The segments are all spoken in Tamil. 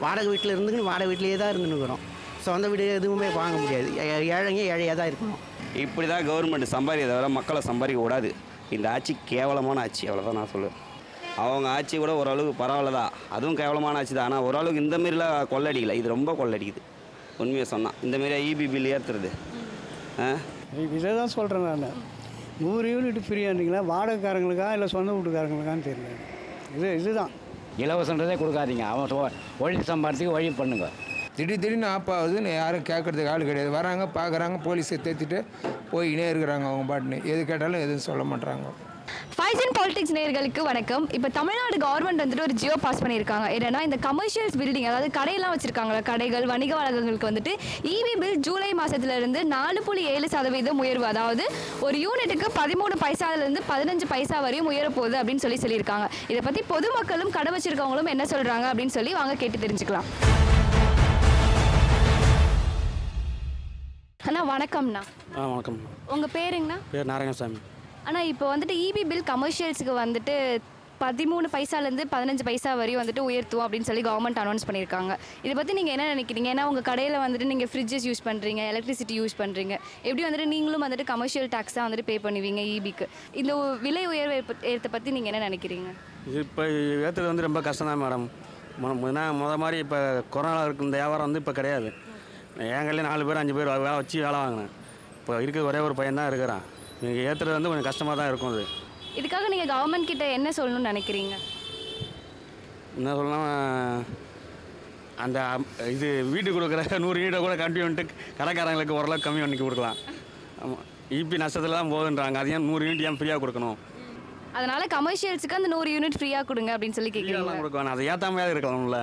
வாடகை வீட்டில் இருந்துக்கின்னு வாடகை வீட்டிலேயே தான் இருந்துன்னுக்குறோம் சொந்த வீடு எதுவுமே வாங்க முடியாது ஏ- ஏழைங்க ஏழையாக தான் இருக்கணும் இப்படி தான் கவர்மெண்ட் சம்பாதிக்கிறத விட மக்களை சம்பாதிக்க கூடாது இந்த ஆட்சி கேவலமான ஆட்சி அவ்வளோதான் நான் சொல்லுவேன் அவங்க ஆட்சி கூட ஓரளவுக்கு பரவாயில்ல தான் அதுவும் கேவலமான ஆட்சி தான் ஆனால் ஓரளவுக்கு இந்த மாரிலாம் கொள்ளடிக்கல இது ரொம்ப கொள்ளடிக்குது உண்மையை சொன்னால் இந்த மாரி இபி பில் ஏற்றுறது ஆ இதை தான் சொல்கிறேன் நான் நூறு யூனிட் ஃப்ரீயானீங்களா வாடகைக்காரங்களுக்கா இல்லை சொந்த வீட்டுக்காரங்களுக்கான்னு தெரியல இது இதுதான் இலவசன்றதே கொடுக்காதீங்க அவன் சொ- வழி சம்பாரத்துக்கு வழி பண்ணுங்க திடீர் திடீர்னு ஆப் ஆகுதுன்னு யாரும் கேட்கறதுக்கு ஆள் கிடையாது வராங்க பார்க்குறாங்க போலீஸை தேத்திட்டு போயினே இருக்கிறாங்க அவங்க பாட்டுன்னு எது கேட்டாலும் எதுவும் சொல்ல மாட்டாங்க ஃபைசன் பாலிடிக்ஸ் நேயர்களுக்கு வணக்கம் இப்போ தமிழ்நாடு கவர்மெண்ட் வந்துட்டு ஒரு ஜியோ பாஸ் பண்ணியிருக்காங்க என்னன்னா இந்த கமர்ஷியல்ஸ் பில்டிங் அதாவது கடையெல்லாம் வச்சிருக்காங்களா கடைகள் வணிக வளாகங்களுக்கு வந்துட்டு இபி பில் ஜூலை மாசத்துல இருந்து நாலு புள்ளி ஏழு சதவீதம் உயர்வு அதாவது ஒரு யூனிட்டுக்கு பதிமூணு பைசால இருந்து பதினஞ்சு பைசா வரையும் உயர போகுது அப்படின்னு சொல்லி சொல்லியிருக்காங்க இதை பத்தி பொதுமக்களும் கடை வச்சிருக்கவங்களும் என்ன சொல்றாங்க அப்படின்னு சொல்லி வாங்க கேட்டு தெரிஞ்சுக்கலாம் அண்ணா வணக்கம்ண்ணா ஆ வணக்கம் உங்க பேருங்கண்ணா பேர் நாராயணசாமி ஆனால் இப்போ வந்துட்டு இபி பில் கமர்ஷியல்ஸுக்கு வந்துட்டு பதிமூணு பைசாலேருந்து பதினஞ்சு பைசா வரையும் வந்துட்டு உயர்த்துவோம் அப்படின்னு சொல்லி கவர்மெண்ட் அனௌன்ஸ் பண்ணியிருக்காங்க இதை பற்றி நீங்கள் என்ன நினைக்கிறீங்க ஏன்னா உங்கள் கடையில் வந்துட்டு நீங்கள் ஃப்ரிட்ஜஸ் யூஸ் பண்ணுறீங்க எலக்ட்ரிசிட்டி யூஸ் பண்ணுறீங்க எப்படி வந்துட்டு நீங்களும் வந்துட்டு கமர்ஷியல் டேக்ஸ் தான் வந்துட்டு பே பண்ணுவீங்க இபிக்கு இந்த உ- விலை உயர்வு ஏற்ப- ஏற்றத்தை பற்றி நீங்கள் என்ன நினைக்கிறீங்க இது இப்போ ஏற்றுறது வந்து ரொம்ப கஷ்டம் தான் மேடம் ஏன்னா முத மாதிரி இப்போ கொரோனா இருக்கு இந்த வியாபாரம் வந்து இப்போ கிடையாது என் கையில நாலு பேர் அஞ்சு பேர் வேலை வச்சு வேலை வாங்கினேன் இப்போ இருக்க ஒரே ஒரு பையன் தான் இருக்கிறான் நீங்கள் ஏற்றுறது வந்து கொஞ்சம் கஷ்டமாக தான் இருக்கும் அது இதுக்காக நீங்கள் கவர்மெண்ட் கிட்ட என்ன சொல்லணும்னு நினைக்கிறீங்க என்ன சொல்லலாம் அந்த அம்- இது வீட்டுக்கு கொடுக்குற நூறு யூனிட்டை கூட கம்மி பண்ணிட்டு கடைக்காரங்களுக்கு ஓரளவுக்கு கம்மி பண்ணி கொடுக்கலாம் ஆமாம் இபி நஷ்டத்தில் தான் போகுதுன்றாங்க அது ஏன் நூறு யூனிட் ஏன் ஃப்ரீயாக கொடுக்கணும் அதனால கமர்ஷியல்ஸுக்கு அந்த நூறு யூனிட் ஃப்ரீயாக கொடுங்க அப்படின்னு சொல்லி கேட்குறீங்க ஃப்ரீயாலாம் கொடுக்க வேணாம் அதை ஏற்றாமையாவது இருக்கலாம்ல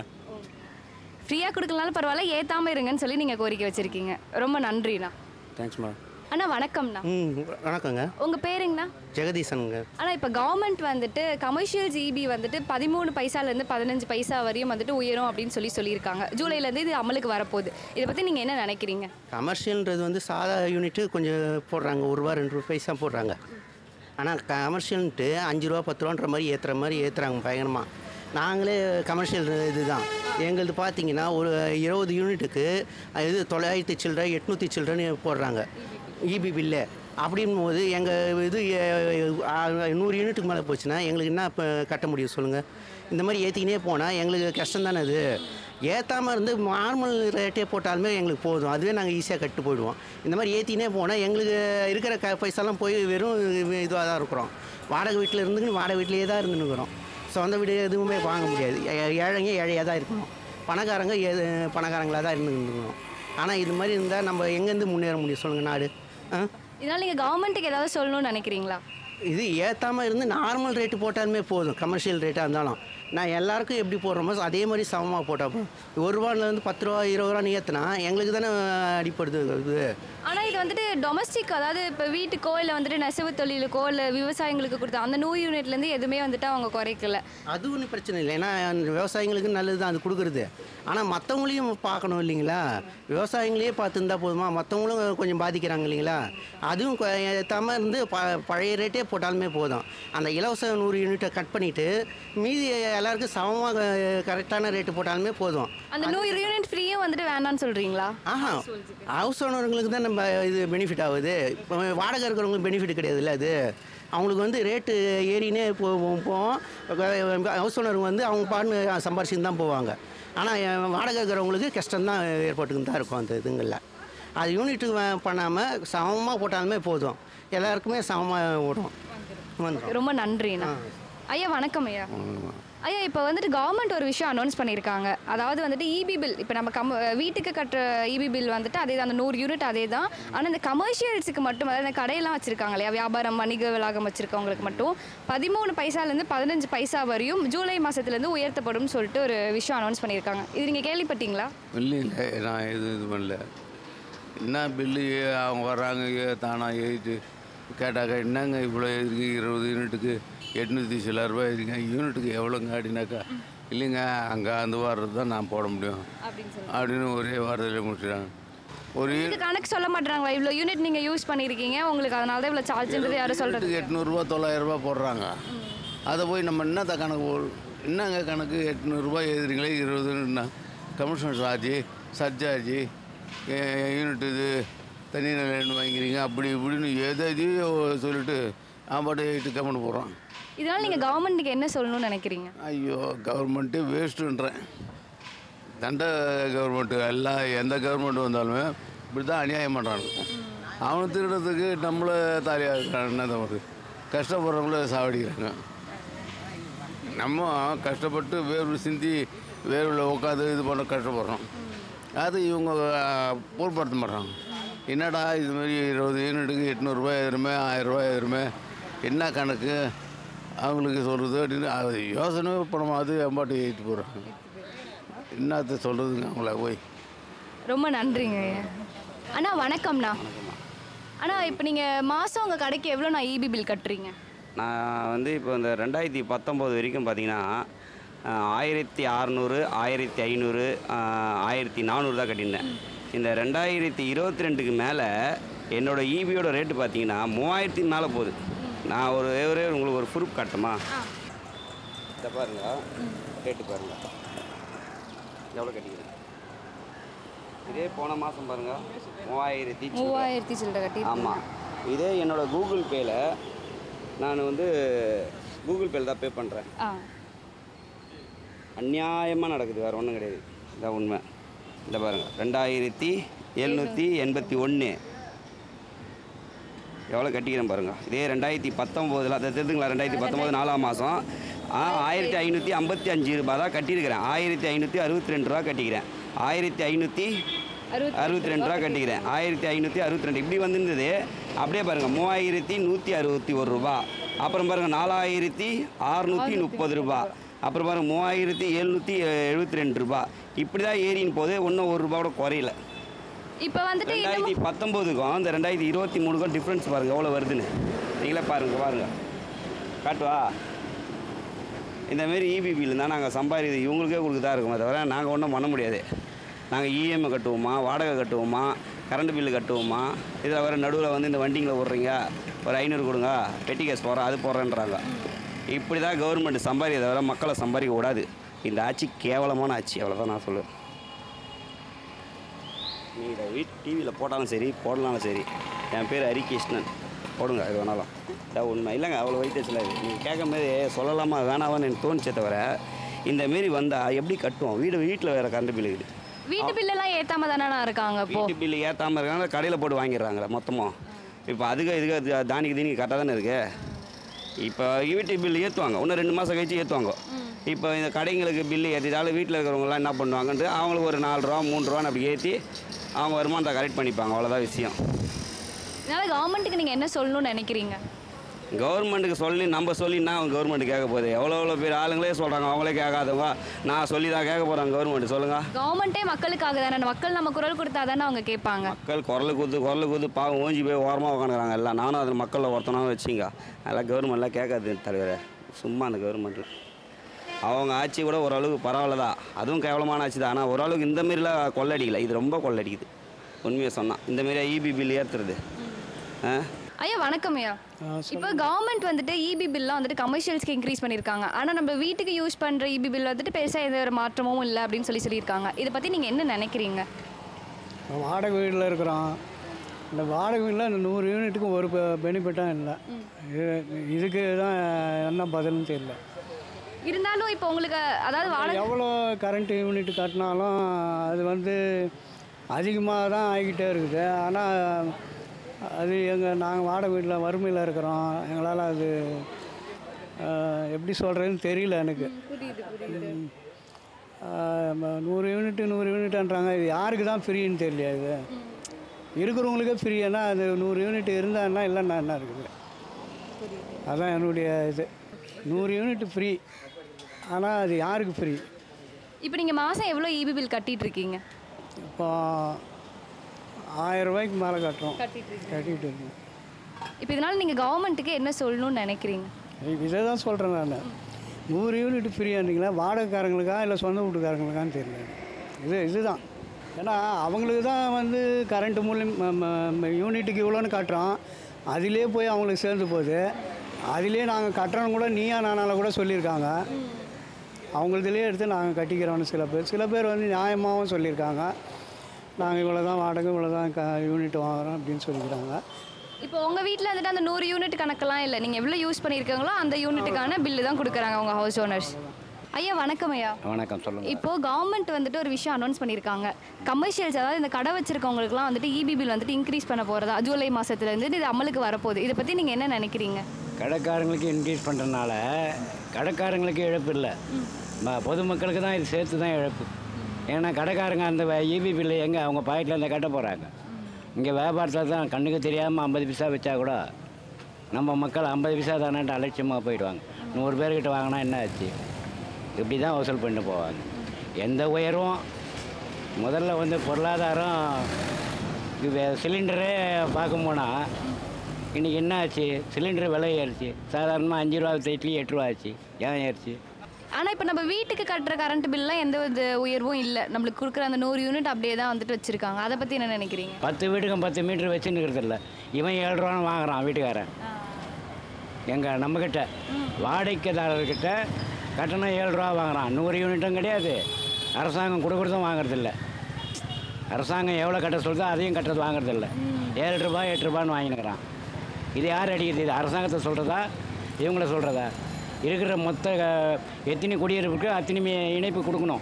ஃப்ரீயாக கொடுக்கலனாலும் பரவாயில்ல ஏற்றாமல் இருங்கன்னு சொல்லி நீங்கள் கோரிக்கை வச்சுருக்கீங்க ரொம்ப நன்றிண்ணா தேங்க்ஸ் மேடம் அண்ணா வணக்கம்ண்ணா ம் வணக்கங்க உங்கள் பேருங்கண்ணா ஜெகதீசனுங்க ஆனால் இப்போ கவர்மெண்ட் வந்துட்டு கமர்ஷியல் ஜிபி வந்துட்டு பதிமூணு பைசாலேருந்து பதினஞ்சு பைசா வரையும் வந்துட்டு உயரும் அப்படின்னு சொல்லி சொல்லியிருக்காங்க ஜூலைலேருந்து இது அமலுக்கு வரப்போகுது இதை பற்றி நீங்கள் என்ன நினைக்கிறீங்க கமர்ஷியல்ன்றது வந்து சாதா யூனிட்டு கொஞ்சம் போடுறாங்க ஒரு ரூபா ரெண்டு ரூபா பைசா போடுறாங்க ஆனால் கமர்ஷியல்ன்ட்டு அஞ்சு ரூபா பத்து ரூபான்ற மாதிரி ஏற்றுற மாதிரி ஏற்றுறாங்க பயங்கரமாக நாங்களே கமர்ஷியல் இதுதான் எங்களது பார்த்தீங்கன்னா ஒரு இருபது யூனிட்டுக்கு இது தொள்ளாயிரத்தி சில்லற எட்நூற்றி சில்லறன்னு போடுறாங்க இபி பில்லு அப்படின் போது எங்கள் இது எ- ஆ- நூறு யூனிட்டுக்கு மேலே போச்சுன்னா எங்களுக்கு என்ன இப்போ கட்ட முடியும் சொல்லுங்கள் இந்த மாதிரி ஏற்றிக்கினே போனால் எங்களுக்கு கஷ்டம் தானே அது ஏற்றாமல் இருந்து நார்மல் ரேட்டே போட்டாலுமே எங்களுக்கு போதும் அதுவே நாங்கள் ஈஸியாக கட்டு போயிடுவோம் இந்த மாதிரி ஏற்றினே போனால் எங்களுக்கு இருக்கிற க பைசாலாம் போய் வெறும் இதுவாக தான் இருக்கிறோம் வாடகை வீட்டில் இருந்துக்கின்னு வாடகை வீட்டிலேயே தான் இருந்துன்னுக்குறோம் சொந்த வீடு எதுவுமே வாங்க முடியாது ஏ- ஏழைங்க ஏழையாக தான் இருக்கணும் பணக்காரங்க எது பணக்காரங்களாக தான் இருந்துக்கணும் ஆனால் இது மாதிரி இருந்தால் நம்ம எங்கேருந்து முன்னேற முடியும் சொல்லுங்கள் நாடு ஆ இதனால் நீங்கள் கவர்மெண்ட்டுக்கு ஏதாவது சொல்லணும்னு நினைக்கிறீங்களா இது ஏற்றாமல் இருந்து நார்மல் ரேட்டு போட்டாலுமே போதும் கமர்ஷியல் ரேட்டாக இருந்தாலும் நான் எல்லாருக்கும் எப்படி போடுறோமோ அதே மாதிரி சமமாக போட்டால் போதும் ஒரு ரூபாலேருந்து பத்து ரூபா இருபது ரூபான்னு ஏற்றுனா எங்களுக்கு தானே அடிப்படுது இது ஆனால் இது வந்துட்டு டொமஸ்டிக் அதாவது இப்போ வீட்டுக்கோ இல்லை வந்துட்டு நெசவு தொழிலுக்கோ இல்லை விவசாயிங்களுக்கு கொடுத்த அந்த நூறு யூனிட்லேருந்து எதுவுமே வந்துட்டு அவங்க குறைக்கல அது ஒன்றும் பிரச்சனை இல்லை ஏன்னா அந்த விவசாயிங்களுக்கு நல்லது தான் அது கொடுக்குறது ஆனால் மற்றவங்களையும் பார்க்கணும் இல்லைங்களா விவசாயிங்களையே பார்த்துருந்தா போதுமா மற்றவங்களும் கொஞ்சம் பாதிக்கிறாங்க இல்லைங்களா அதுவும் கொ- ஏத்தாம இருந்து ப பழைய ரேட்டே போட்டாலுமே போதும் அந்த இலவச நூறு யூனிட்டை கட் பண்ணிவிட்டு மீதி எல்லாருக்கும் சமமாக கரெக்டான ரேட்டு போட்டாலுமே போதும் அந்த நூறு யூனிட் ஃப்ரீயும் வந்துட்டு வேண்டாம்னு சொல்கிறீங்களா ஆஹா ஹவுஸ் ஓனருங்களுக்கு தான் நம்ம இது பெனிஃபிட் ஆகுது இப்போ வாடகை இருக்கிறவங்களுக்கு பெனிஃபிட் கிடையாதுல்ல அது அவங்களுக்கு வந்து ரேட்டு ஏறினே போவோம் போவோம் ஹவுஸ் ஓனருங்க வந்து அவங்க பாட்டு சம்பாரிச்சுன்னு தான் போவாங்க ஆனால் வாடகை இருக்கிறவங்களுக்கு கஷ்டம்தான் ஏற்பட்டுக்கிட்டு தான் இருக்கும் அந்த இதுங்களில் அது யூனிட்டு பண்ணாமல் சமமாக போட்டாலுமே போதும் எல்லாருக்குமே சமமாக ஓடும் வந்துடும் ரொம்ப நன்றிண்ணா ஐயா வணக்கம் ஐயா ஐயா இப்போ வந்துட்டு கவர்மெண்ட் ஒரு விஷயம் அனௌன்ஸ் பண்ணியிருக்காங்க அதாவது வந்துட்டு இபி பில் இப்போ நம்ம கம் வீட்டுக்கு கட்டுற இபி பில் வந்துட்டு அதே தான் அந்த நூறு யூனிட் அதே தான் ஆனால் இந்த கமர்ஷியல்ஸுக்கு மட்டும் அதாவது இந்த கடையெல்லாம் வச்சுருக்காங்க இல்லையா வியாபாரம் வணிக வளாகம் வச்சுருக்கவங்களுக்கு மட்டும் பதிமூணு பைசாலேருந்து பதினஞ்சு பைசா வரையும் ஜூலை மாதத்துலேருந்து உயர்த்தப்படும்னு சொல்லிட்டு ஒரு விஷயம் அனௌன்ஸ் பண்ணியிருக்காங்க இது நீங்கள் கேள்விப்பட்டீங்களா இல்லைங்க நான் எதுவும் இது பண்ணல என்ன பில்லு அவங்க வர்றாங்க ஏ- தானா எழுதிட்டு கேட்டாக்கா என்னங்க இவ்வளோ இருக்கு இருபது யூனிட்டுக்கு எட்நூற்றி சில ரூபாய் இருக்குங்க யூனிட்டுக்கு எவ்வளோங்க அப்படின்னாக்கா இல்லைங்க அங்கே அந்த வாரத்தை தான் நான் போட முடியும் அப்படின்னு சொல்லி அப்படின்னு ஒரே வாரத்தில் முடிச்சிட்டாங்க ஒரு இதுக்கு கணக்கு சொல்ல மாட்டாங்களா இவ்வளோ யூனிட் நீங்கள் யூஸ் பண்ணியிருக்கீங்க உங்களுக்கு அதனால தான் இவ்வளோ சார்ஜ்ன்றது யாரும் சொல்கிறது யூனிட்டுக்கு எட்நூறுரூவா தொள்ளாயிரரூபா போடுறாங்க அதை போய் நம்ம என்னத்த கணக்கு போ என்னங்க கணக்கு எட்நூறுரூபா எழுதுறீங்களே இருபதுன்னா கமிஷன் சார்ஜ் சர்ஜார்ஜ் யூனிட் இது தனி நிலைன்னு வாங்கிக்கிறீங்க அப்படி இப்படின்னு எதையோ சொல்லிட்டு நான் பாட்டு எயிட்டு கமெண்ட் போடுறான் இதனால நீங்கள் கவர்மெண்ட்டுக்கு என்ன சொல்லணும்னு நினைக்கிறீங்க ஐயோ கவர்மெண்ட்டு வேஸ்ட்டுன்றேன் தண்ட கவர்மெண்ட்டு எல்லாம் எந்த கவர்மெண்ட் வந்தாலுமே இப்படி தான் அநியாயம் பண்ணுறானுங்க அவனை திருடுறதுக்கு நம்மளை தாலியாக இருக்கிறான் என்ன தவறு கஷ்டப்படுறவங்கள சாவடிக்கிறாங்க நம்ம கஷ்டப்பட்டு வேர்வு சிந்தி வேர்வில் உட்காந்து இது பண்ண கஷ்டப்படுறோம் அது இவங்க பொருட்படுத்த மாட்றாங்க என்னடா இது மாதிரி இருபது யூனிட்டுக்கு எட்நூறுரூவா எதிருமே ஆயிரரூபா எதிருமே என்ன கணக்கு அவங்களுக்கு சொல்கிறது அப்படின்னு அது யோசனை பண்ண அது அம்பாட்டி ஏற்றி போடுறாங்க என்னத்த சொல்கிறதுங்க அவங்கள போய் ரொம்ப நன்றிங்க ஐயா அண்ணா வணக்கம்ண்ணா அண்ணா இப்போ நீங்கள் மாதம் உங்கள் கடைக்கு எவ்வளோ நான் இபி பில் கட்டுறீங்க நான் வந்து இப்போ இந்த ரெண்டாயிரத்தி பத்தொம்போது வரைக்கும் பார்த்தீங்கன்னா ஆயிரத்தி அறநூறு ஆயிரத்தி ஐநூறு ஆயிரத்தி நானூறு தான் கட்டியிருந்தேன் இந்த ரெண்டாயிரத்தி இருபத்தி ரெண்டுக்கு மேலே என்னோட ஈபியோட ரேட்டு பார்த்தீங்கன்னா மூவாயிரத்தி மேலே போகுது நான் ஒரு ஒரே ஒரு உங்களுக்கு ஒரு ப்ரூஃப் காட்டுமா இதை பாருங்க ரேட்டு பாருங்க எவ்வளோ கட்டிக்கிறேன் இதே போன மாதம் பாருங்க மூவாயிரத்தி சில்லறை. மூவாயிரத்தி சில்லரை கட்டி ஆமாம் இதே என்னோட கூகுள் பேயில் நான் வந்து கூகுள் பேயில் தான் பே பண்ணுறேன் ஆ அநியாயமாக நடக்குது வேறு ஒன்றும் கிடையாது இதான் உண்மை இந்த பாருங்கள் ரெண்டாயிரத்தி எழுநூற்றி எண்பத்தி ஒன்று எவ்வளோ கட்டிக்கிறேன் பாருங்கள் இதே ரெண்டாயிரத்தி பத்தொம்போதில் அதை தெரிஞ்சுங்களா ரெண்டாயிரத்தி பத்தொம்போது நாலாம் மாதம் ஆயிரத்தி ஐநூற்றி ஐம்பத்தி அஞ்சு ரூபாய் தான் கட்டியிருக்கிறேன் ஆயிரத்தி ஐநூற்றி அறுபத்தி ரெண்டு ரூபா கட்டிக்கிறேன் ஆயிரத்தி ஐநூற்றி அறுபத்தி அறுபத்தி ரெண்டு ரூபா கட்டிக்கிறேன் ஆயிரத்தி ஐநூற்றி அறுபத்தி ரெண்டு இப்படி வந்திருந்தது அப்படியே பாருங்கள் மூவாயிரத்தி நூற்றி அறுபத்தி ஒரு ரூபா அப்புறம் பாருங்கள் நாலாயிரத்தி அறுநூற்றி முப்பது ரூபா அப்புறம் பாருங்கள் மூவாயிரத்தி எழுநூற்றி எழுபத்தி ரெண்டு ரூபா இப்படி தான் ஏறின்னு போது ஒன்றும் ஒரு ரூபா கூட குறையல இப்போ வந்துட்டு இந்த ரெண்டாயிரத்தி பத்தொம்போதுக்கும் இந்த ரெண்டாயிரத்தி இருபத்தி மூணுக்கும் டிஃப்ரென்ஸ் பாருங்கள் எவ்வளோ வருதுன்னு நீங்களே பாருங்கள் பாருங்கள் காட்டுவா இந்தமாரி இபி பில் தான் நாங்கள் சம்பாதிக்கிறது இவங்களுக்கே கொடுக்குதா இருக்குமே தவிர நாங்கள் ஒன்றும் பண்ண முடியாது நாங்கள் இஎம்ஐ கட்டுவோமா வாடகை கட்டுவோமா கரண்ட் பில்லு கட்டுவோமா இதில் வேறு நடுவில் வந்து இந்த வண்டிங்களை விட்றீங்க ஒரு ஐநூறு கொடுங்க பெட்டி கேஸ் போடுறோம் அது போடுறேன்றாங்க இப்படி தான் கவர்மெண்ட் சம்பாதிக்கிறத தவிர மக்களை சம்பாதிக்க கூடாது இந்த ஆட்சி கேவலமான ஆட்சி அவ்வளோதான் நான் சொல்லுவேன் நீங்கள் வீட் டிவியில் போட்டாலும் சரி போடலாலும் சரி என் பேர் ஹரிகிருஷ்ணன் போடுங்க அது வேணாலும் இதான் உண்மை இல்லைங்க அவ்வளோ வைத்தியத்தில் இது நீங்கள் கேட்கும் போது சொல்லலாமா வேணாவான்னு எனக்கு தோணுச்சே தவிர இந்த மாரி வந்தால் எப்படி கட்டுவோம் வீடு வீட்டில் வேறு கரண்ட் பில் இருக்குது வீட்டு பில்லெல்லாம் ஏத்தாம தானே இருக்காங்க இப்போ வீட்டு பில்லு ஏற்றாமல் இருக்காங்க கடையில் போட்டு வாங்கிடுறாங்களே மொத்தமாக இப்போ அதுக்கு இதுக்கு அது தானிக்கு தீனிக்கு கரெக்டாக தானே இருக்கு இப்போ வீட்டு பில்லு ஏற்றுவாங்க இன்னும் ரெண்டு மாதம் கழிச்சு ஏற்றுவாங்க இப்போ இந்த கடைங்களுக்கு பில்லு ஏற்றிட்டாலும் வீட்டில் இருக்கிறவங்களாம் என்ன பண்ணுவாங்கன்ட்டு அவங்களுக்கு ஒரு நாலு ரூபா மூணு ரூபான்னு அப்படி ஏற்றி அவங்க வருமானத்தை கரெக்ட் பண்ணிப்பாங்க அவ்வளோதான் விஷயம் இதனால கவர்மெண்ட்டுக்கு நீங்கள் என்ன சொல்லணும்னு நினைக்கிறீங்க கவர்மெண்ட்டுக்கு சொல்லி நம்ம சொல்லினா அவங்க கவர்மெண்ட் கேட்க போகுது எவ்வளோ எவ்வளோ பேர் ஆளுங்களே சொல்கிறாங்க அவங்களே கேட்காதவங்க நான் சொல்லி தான் கேட்க போகிறாங்க கவர்மெண்ட் சொல்லுங்கள் கவர்மெண்ட்டே மக்களுக்காக தானே மக்கள் நம்ம குரல் கொடுத்தா தானே அவங்க கேட்பாங்க மக்கள் குரல் கூத்து குரல் கூத்து பாவம் ஓஞ்சி போய் ஓரமாக உட்காந்துக்கிறாங்க எல்லாம் நானும் அதில் மக்களில் ஒருத்தனாவும் வச்சிங்க அதெல்லாம் கவர்மெண்ட்லாம் கேட்காது தலைவரே சும்மா அந்த கவர்மெண்ட்டில் அவங்க ஆட்சி கூட ஓரளவுக்கு பரவாயில்ல தான் அதுவும் கேவலமான ஆட்சி தான் ஆனால் ஓரளவுக்கு இந்த மாரிலாம் கொள்ளடிக்கல இது ரொம்ப கொள்ளடிக்குது உண்மையை சொன்னால் இந்த மாரியா இபி பில் ஏற்றுறது ஆ ஐயா வணக்கம் ஐயா இப்போ கவர்மெண்ட் வந்துட்டு இபி பில்லாம் வந்துட்டு கமர்ஷியல்ஸ்க்கு இன்க்ரீஸ் பண்ணியிருக்காங்க ஆனால் நம்ம வீட்டுக்கு யூஸ் பண்ணுற இபி பில் வந்துட்டு பெருசாக எந்த ஒரு மாற்றமும் இல்லை அப்படின்னு சொல்லி சொல்லியிருக்காங்க இதை பற்றி நீங்கள் என்ன நினைக்கிறீங்க நம்ம வாடகை வீட்டில் இருக்கிறோம் இந்த வாடகை வீட்டில் இந்த நூறு யூனிட்டுக்கும் ஒரு பெனிஃபிட்டாக இல்லை இது- இதுக்கு தான் என்ன பதில்னு தெரியல இருந்தாலும் இப்போ உங்களுக்கு அதாவது வாடகை எவ்வளோ கரண்ட் யூனிட் கட்டினாலும் அது வந்து அதிகமாக தான் ஆகிக்கிட்டே இருக்குது ஆனால் அது எங்கள் நாங்கள் வாடகை வீட்டில் வறுமையில் இருக்கிறோம் எங்களால் அது அஹ், எப்படி சொல்கிறதுன்னு தெரியல எனக்கு ம். அஹ், ம- நூறு யூனிட்டு நூறு யூனிட்ன்றாங்க இது யாருக்கு தான் ஃப்ரீன்னு தெரியல இது இருக்கிறவங்களுக்கே ஃப்ரீன்னா அது நூறு யூனிட் இருந்தான்னா இல்லைன்னா என்ன இருக்குது அதான் என்னுடைய இது நூறு யூனிட் ஃப்ரீ ஆனால் அது யாருக்கு ஃப்ரீ இப்போ நீங்கள் மாதம் எவ்வளோ இபி பில் கட்டிட்டு இருக்கீங்க இப்போ ஆயிரம் ரூபாய்க்கு மேலே கட்டுறோம் கட்டிட்டு இருக்கீங்க கட்டிகிட்டு இருக்கோம் இப்போ இதனால் நீங்கள் கவர்மெண்ட்டுக்கு என்ன சொல்லணும்னு நினைக்கிறீங்க இதை தான் சொல்கிறேன் நான் நூறு யூனிட் ஃப்ரீயானீங்களா வாடகைக்காரங்களுக்கா இல்லை சொந்த வீட்டுக்காரங்களுக்கான்னு தெரியல இது இதுதான் ஏன்னா அவங்களுக்கு தான் வந்து கரண்ட் மூலியம் யூனிட்டுக்கு இவ்வளோன்னு காட்டுறோம் அதிலே போய் அவங்களுக்கு சேர்ந்து போகுது அதிலே நாங்கள் கட்டுறோன்னு கூட நீயா நானால கூட சொல்லியிருக்காங்க அவங்களதுலேயே எடுத்து நாங்கள் கட்டிக்கிறோன்னு சில பேர் சில பேர் வந்து நியாயமாகவும் சொல்லியிருக்காங்க நாங்கள் இவ்வளோ தான் வாடகை இவ்வளோ தான் க யூனிட் வாங்குறோம் அப்படின்னு சொல்லிக்கிறாங்க இப்போ உங்கள் வீட்டில் வந்துட்டு அந்த நூறு யூனிட் கணக்கெல்லாம் இல்லை நீங்கள் எவ்வளோ யூஸ் பண்ணியிருக்கீங்களோ அந்த யூனிட்டுக்கான பில்லு தான் கொடுக்குறாங்க உங்கள் ஹவுஸ் ஓனர்ஸ் ஐயா வணக்கம் ஐயா வணக்கம் சொல்லுங்கள் இப்போ கவர்மெண்ட் வந்துட்டு ஒரு விஷயம் அனௌன்ஸ் பண்ணியிருக்காங்க கமர்ஷியல்ஸ் அதாவது இந்த கடை வச்சிருக்கவங்களுக்குலாம் வந்துட்டு இபி பில் வந்துட்டு இன்க்ரீஸ் பண்ண போகிறதா ஜூலை மாதத்துல இருந்து இது அமலுக்கு வரப்போகுது இதை பற்றி நீங்கள் என்ன நினைக்கிறீங்க கடைக்காரங்களுக்கு இன்க்ரீஸ் பண்ணுறதுனால கடைக்காரங்களுக்கு இழப்பு இல்லை ம- பொதுமக்களுக்கு தான் இது சேர்த்து தான் இழப்பு ஏன்னா கடைக்காரங்க அந்த இபி பில்லு எங்கே அவங்க பாக்கெட்டில் இருந்து கட்ட போகிறாங்க இங்கே வியாபாரத்தில் தான் கண்ணுக்கு தெரியாமல் ஐம்பது பைசா வச்சா கூட நம்ம மக்கள் ஐம்பது பைசா தானேன்ட்டு அலட்சியமாக போயிடுவாங்க நூறு பேர்கிட்ட வாங்கினா என்ன ஆச்சு இப்படி தான் வசூல் பண்ணிட்டு போவாங்க எந்த உயர்வும் முதல்ல வந்து பொருளாதாரம் இது சிலிண்டரே பார்க்க போனால் இன்றைக்கி என்ன ஆச்சு சிலிண்டர் விலை ஏறிச்சு சாதாரணமாக அஞ்சு ரூபா இட்லி எட்டு ரூபா ஆச்சு ஏன் ஏறிச்சு ஆனால் இப்போ நம்ம வீட்டுக்கு கட்டுற கரண்ட் பில்லாம் எந்த வித உயர்வும் இல்லை நம்மளுக்கு கொடுக்குற அந்த நூறு யூனிட் அப்படியே தான் வந்துட்டு வச்சுருக்காங்க அதை பற்றி என்ன நினைக்கிறீங்க பத்து வீட்டுக்கும் பத்து மீட்டர் வச்சுன்னு இருக்கிறது இல்லை இவன் ஏழு ரூபான்னு வாங்குறான் வீட்டுக்காரன் எங்கள் நம்மக்கிட்ட வாடகைதாரர்கிட்ட கட்டணம் ஏழு ரூபா வாங்குறான் நூறு யூனிட்டும் கிடையாது அரசாங்கம் கொடுக்குறதும் வாங்குறதில்ல அரசாங்கம் எவ்வளோ கட்ட சொல்லுதோ அதையும் கட்டுறது வாங்குறதில்ல ஏழு ரூபாய் எட்டு ரூபான்னு வாங்கினுக்கிறான் இது யார் அடிக்கிறது இது அரசாங்கத்தை சொல்கிறதா இவங்கள சொல்கிறதா இருக்கிற மொத்த அஹ், எத்தனை குடியிருப்புக்கு அத்தனை இணைப்பு கொடுக்கணும்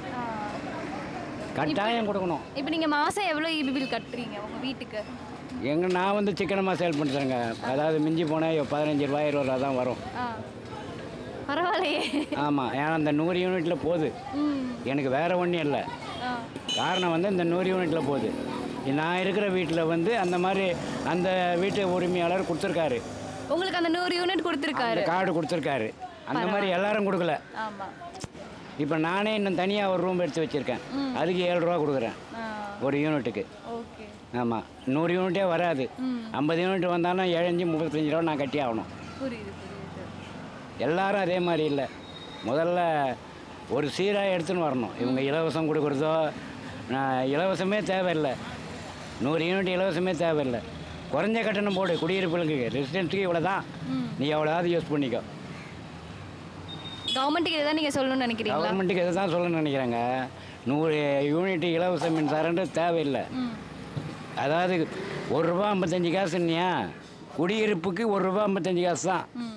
கட்டாயம் கொடுக்கணும் இப்போ நீங்கள் மாதம் எவ்வளோ இபி பில் கட்டுறீங்க உங்கள் வீட்டுக்கு எங்க நான் வந்து சிக்கனமாக சேல் பண்ணுறேங்க அதாவது மிஞ்சி போனால் பதினஞ்சு ரூபாய் இருபது ரூபா தான் வரும் ஆ பரவாயில்லையே ஆமாம் ஏன்னா அந்த நூறு யூனிட்டில் போகுது ம் எனக்கு வேறு ஒன்றும் இல்லை ஆ காரணம் வந்து இந்த நூறு யூனிட்டில் போகுது நான் இருக்கிற வீட்டில் வந்து அந்த மாதிரி அந்த வீட்டு உரிமையாளர் கொடுத்துருக்காரு உங்களுக்கு அந்த நூறு யூனிட் அந்த கொடுத்துருக்காரு கார்டு கொடுத்துருக்காரு அந்த மாதிரி எல்லாரும் கொடுக்கல ஆமாம் இப்போ நானே இன்னும் தனியாக ஒரு ரூம் எடுத்து வச்சுருக்கேன் அதுக்கு ஏழு ரூபா கொடுக்குறேன் ஆ ஒரு யூனிட்டுக்கு ஓகே ஆமாம் நூறு யூனிட்டே வராது ஐம்பது யூனிட் வந்தாலும் ஏழஞ்சு முப்பத்தஞ்சு ரூபா நான் கட்டி ஆகணும் புரியுது புரியுது எல்லாரும் அதே மாதிரி இல்லை முதல்ல ஒரு சீராக எடுத்துன்னு வரணும் இவங்க இலவசம் கொடுக்குறதோ நான் இலவசமே தேவையில்லை நூறு யூனிட் இலவசமே தேவையில்லை குறைஞ்ச கட்டணம் போடு குடியிருப்புகளுக்கு ரெசிடென்ட்டுக்கு இவ்வளோ தான் நீ எவ்வளோவது யூஸ் பண்ணிக்கோ கவர்மெண்ட்டுக்கு இதை தான் நீங்கள் சொல்லணும்னு நினைக்கிறீங்களா கவர்மெண்ட்டுக்கு இதை தான் சொல்லணும்னு நினைக்கிறேங்க நூறு யூனிட் இலவச மின்சாரன்றது தேவையில்லை அதாவது ஒரு ரூபா ஐம்பத்தஞ்சு காசுன்னியா குடியிருப்புக்கு ஒரு ரூபா ஐம்பத்தஞ்சு காசு தான் ம்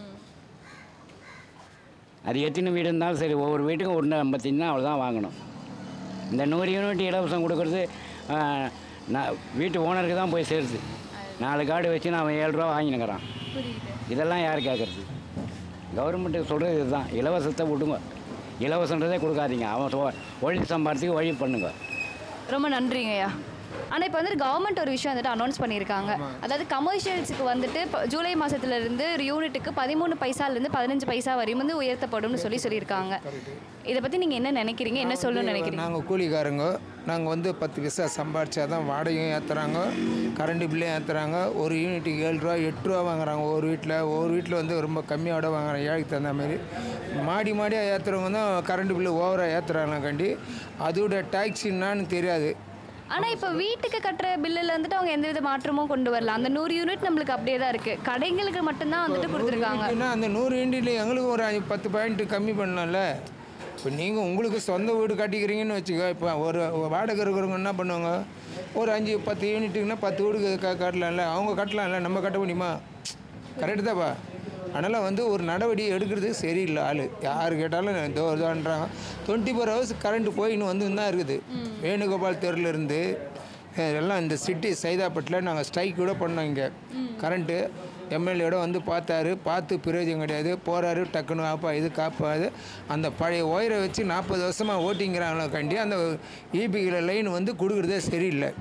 அது எத்தனை வீடு இருந்தாலும் சரி ஒவ்வொரு வீட்டுக்கும் ஒன்று ஐம்பத்தஞ்சு தான் அவ்வளோதான் வாங்கணும் இந்த நூறு யூனிட் இலவசம் கொடுக்குறது ஆ, நான் வீட்டு ஓனருக்கு தான் போய் சேருது நாலு கார்டு வச்சு நான் அவன் ஏழு ரூபா வாங்கினுக்கிறான் புரியுது இதெல்லாம் யார் கேட்குறது கவர்மெண்ட்டுக்கு சொல்கிறது இதுதான் இலவசத்தை விடுங்க இலவசன்றதே கொடுக்காதீங்க அவன் சொ- வழி சம்பாரத்துக்கு வழி பண்ணுங்க ரொம்ப நன்றிங்கய்யா ஆனால் இப்போ வந்துட்டு கவர்மெண்ட் ஒரு விஷயம் வந்துட்டு அனௌன்ஸ் பண்ணியிருக்காங்க அதாவது கமர்ஷியல்ஸுக்கு வந்துட்டு இப்போ ஜூலை மாசத்துல இருந்து ஒரு யூனிட்டுக்கு பதிமூணு பைசாலேருந்து பதினஞ்சு பைசா வரையும் வந்து உயர்த்தப்படும்னு சொல்லி சொல்லியிருக்காங்க இதை பற்றி நீங்கள் என்ன நினைக்கிறீங்க என்ன சொல்லணும்னு நினைக்கிறீங்க நாங்கள் கூலிக்காரங்க நாங்கள் வந்து பத்து பைசா சம்பாரிச்சா தான் வாடகையும் ஏற்றுறாங்க கரண்ட் பில்லையும் ஏற்றுறாங்க ஒரு யூனிட்டுக்கு ஏழு ரூபா எட்டு ரூபா வாங்குறாங்க ஒரு வீட்டில் ஒரு வீட்டில் வந்து ரொம்ப கம்மியோட வாங்குறாங்க ஏழைக்கு தகுந்த மாதிரி மாடி மாடியாக ஏற்றுறவங்க தான் கரண்ட் பில்லு ஓவராக ஏற்றுறாங்க கண்டி அதோட டேக்ஸ் என்னான்னு தெரியாது ஆனால் இப்போ வீட்டுக்கு கட்டுற பில்லில் வந்துட்டு அவங்க எந்த வித மாற்றமும் கொண்டு வரல அந்த நூறு யூனிட் நம்மளுக்கு அப்படியே தான் இருக்குது கடைங்களுக்கு மட்டும்தான் வந்துட்டு கொடுத்துருக்காங்க ஏன்னா அந்த நூறு யூனிட்ல எங்களுக்கு ஒரு அஞ்சு- பத்து பாயிண்ட் கம்மி பண்ணலாம்ல இப்போ நீங்கள் உங்களுக்கு சொந்த வீடு கட்டிக்கிறீங்கன்னு வச்சுக்கோ இப்போ ஒரு வாடகை இருக்கிறவங்க என்ன பண்ணுவாங்க ஒரு அஞ்சு பத்து யூனிட்டுக்குன்னா பத்து வீடு க கட்டலாம்ல அவங்க கட்டலாம்ல நம்ம கட்ட முடியுமா கரெக்டு தான்ப்பா அதனால் வந்து ஒரு நடவடிக்கை எடுக்கிறது சரியில்லை ஆள் யார் கேட்டாலும் இதோ இதான்றாங்க டுவெண்ட்டி ஃபோர் ஹவர்ஸ் கரண்ட் போயின்னு வந்து தான் இருக்குது வேணுகோபால் தெருல இருந்து அஹ், எல்லாம் இந்த சிட்டி சைதாப்பேட்டில் நாங்கள் ஸ்ட்ரைக் கூட பண்ணோம் இங்கே கரண்ட்டு எம்எல்ஏட வந்து பார்த்தாரு பார்த்து பிரயோஜனம் கிடையாது போகிறாரு டக்குன்னு ஆப்பா இது காப்பாது அந்த பழைய ஒயரை வச்சு நாற்பது வருஷமாக ஓட்டிங்கிறாங்களோ கண்டி அந்த ஈபியில் லைன் வந்து கொடுக்குறதே சரியில்லை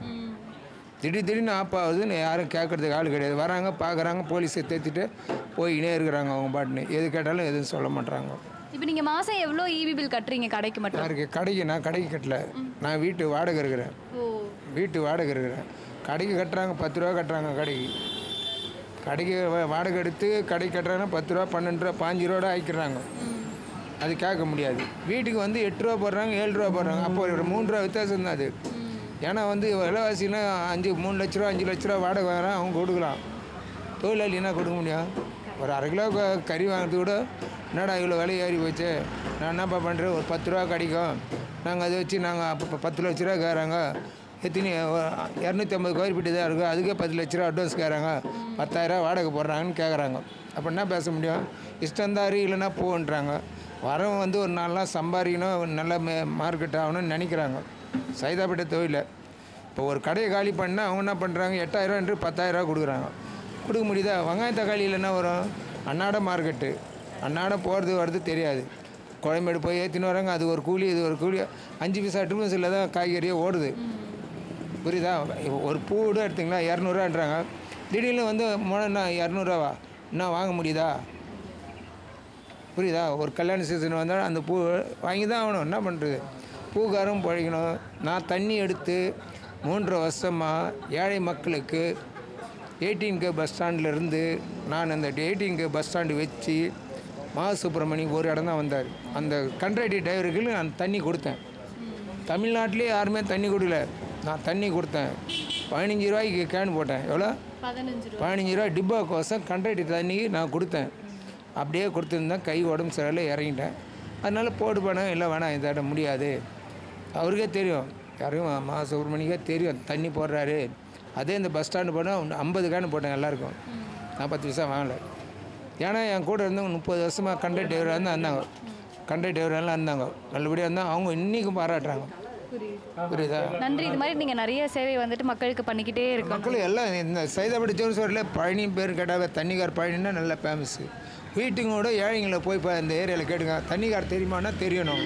திடீர் திடீர்னு ஆஃப் ஆகுதுன்னு யாரும் கேட்கறதுக்கு ஆள் கிடையாது வராங்க பார்க்குறாங்க போலீஸை தேத்திட்டு போயினே இருக்கிறாங்க அவங்க பாட்டுன்னு எது கேட்டாலும் எதுவும் சொல்ல மாட்டாங்க இப்போ நீங்கள் மாதம் எவ்வளோ இபி பில் கட்டுறீங்க கடைக்கு மட்டும் யாருக்கு கடைக்கு நான் கடைக்கு கட்டல நான் வீட்டு வாடகை இருக்கிறேன் ஓ வீட்டு வாடகை இருக்கிறேன் கடைக்கு கட்டுறாங்க பத்து ரூபா கட்டுறாங்க கடைக்கு கடைக்கு வா- வாடகை எடுத்து கடைக்கு கட்டுறாங்கன்னா பத்து ரூபா பன்னெண்டு ரூபா பாஞ்சு ரூபா ஆக்கிடுறாங்க அது கேட்க முடியாது வீட்டுக்கு வந்து எட்டு ரூபா போடுறாங்க ஏழு ரூபா போடுறாங்க அப்போ ஒரு மூணு ரூபா வித்தியாசம் தான் அது ஏன்னா வந்து விலைவாசினா அஞ்சு மூணு லட்ச ரூபா அஞ்சு லட்ச ரூபா வாடகை வாங்குறான் அவங்க கொடுக்கலாம் தொழிலாளினா கொடுக்க முடியும் ஒரு அரை கிலோ க- கறி வாங்குறது கூட என்னடா இவ்வளோ விலை ஏறி போச்சு நான் என்னப்பா பண்ணுறேன் ஒரு பத்து ரூபா கிடைக்கும் நாங்கள் அதை வச்சு நாங்கள் அப்போ பத்து லட்ச ரூபா கேட்குறாங்க எத்தனை இரநூத்தி ஐம்பது கோயில் பெட்டி தான் இருக்குது அதுக்கே பத்து லட்ச ரூபா அட்வான்ஸ் கேட்குறாங்க பத்தாயிரரூவா வாடகை போடுறாங்கன்னு கேட்குறாங்க அப்போ என்ன பேச முடியும் இஷ்டந்தாரு இல்லைன்னா போன்றாங்க வரவன் வந்து ஒரு நாள்லாம் சம்பாதிக்கணும் ஒரு நல்ல மார்க்கெட் ஆகணும்னு நினைக்கிறாங்க சைதாப்பேட்டை தொழில் இப்போ ஒரு கடையை காலி பண்ணால் அவங்க என்ன பண்ணுறாங்க எட்டாயிரம் என்று பத்தாயிரரூவா கொடுக்குறாங்க கொடுக்க முடியுதா வெங்காய தக்காளியில் என்ன வரும் அன்னாட மார்க்கெட்டு அன்னாட போகிறது வர்றது தெரியாது குழம்பேடு போய் ஏற்றின்னு வராங்க அது ஒரு கூலி இது ஒரு கூலி அஞ்சு பைசா எட்டு பைசாவில் தான் காய்கறியே ஓடுது புரியுதா இப்போ ஒரு பூ கூட எடுத்திங்களா இரநூறுவான்றாங்க திடீர்னு வந்து முழன்னா இரநூறுவா என்ன வாங்க முடியுதா புரியுதா ஒரு கல்யாண சீசன் வந்தால் அந்த பூ வாங்கி தான் ஆகணும் என்ன பண்ணுறது பூக்காரும் பழகணும் நான் தண்ணி எடுத்து மூன்றரை வருஷமாக ஏழை மக்களுக்கு எயிட்டீன் கே பஸ் ஸ்டாண்ட்லேருந்து நான் அந்த எயிட்டீன் கே பஸ் ஸ்டாண்டு வச்சு மா சுப்பிரமணி ஒரு இடம் தான் வந்தார் அந்த கண்ட்ராக்டி டிரைவருக்கு நான் தண்ணி கொடுத்தேன் தமிழ்நாட்டிலே யாருமே தண்ணி கொடுக்கல நான் தண்ணி கொடுத்தேன் பதினஞ்சு ரூபாய்க்கு கேன் போட்டேன் எவ்வளோ பதினஞ்சு பதினஞ்சு ரூபா டிப்பா கோசம் கண்ட்ராக்டி தண்ணி நான் கொடுத்தேன் அப்படியே கொடுத்துருந்தேன் கை உடம்பு சரியில்லை இறங்கிட்டேன் அதனால் போட்டு போனேன் இல்லை வேணாம் இதாட முடியாது அவருக்கே தெரியும் யாரையும் மா சுப்பிரமணிக்கே தெரியும் தண்ணி போடுறாரு அதே இந்த பஸ் ஸ்டாண்டு போனால் ஐம்பது கேனு போட்டேன் எல்லாருக்கும் நான் பத்து பைசா வாங்கலை ஏன்னா என் கூட இருந்தவங்க முப்பது வருஷமாக கண்டக்ட் டிரைவராக இருந்தால் இருந்தாங்க கண்டக்ட் டிரைவரெல்லாம் இருந்தாங்க நல்லபடியாக இருந்தால் அவங்க இன்றைக்கும் பாராட்டுறாங்க புரியுதா நன்றி இது மாதிரி நீங்கள் நிறைய சேவை வந்துட்டு மக்களுக்கு பண்ணிக்கிட்டே இருக்கணும் மக்கள் எல்லாம் இந்த சைதாப்பட்டி ஜோன்ஸ் ரோட்டில் பழனி பேர் கேட்டாங்க தண்ணிக்கார் பழனின்னா நல்ல ஃபேமஸ்ஸு வீட்டுங்க கூட ஏழைங்களை போய் இப்போ இந்த ஏரியாவில் கேட்டுங்க தண்ணிக்கார் தெரியுமான்னா தெரியணும்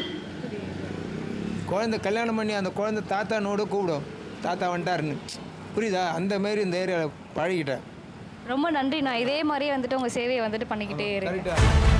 குழந்தை கல்யாணம் பண்ணி அந்த குழந்தை தாத்தானோட கூப்பிடும் தாத்தா வந்துட்டாருன்னு புரியுதா அந்த மாதிரி இந்த ஏரியாவில் பழகிட்டேன் ரொம்ப நன்றி நான் இதே மாதிரியே வந்துட்டு உங்கள் சேவையை வந்துட்டு பண்ணிக்கிட்டே இருக்கேன் கரெக்டாக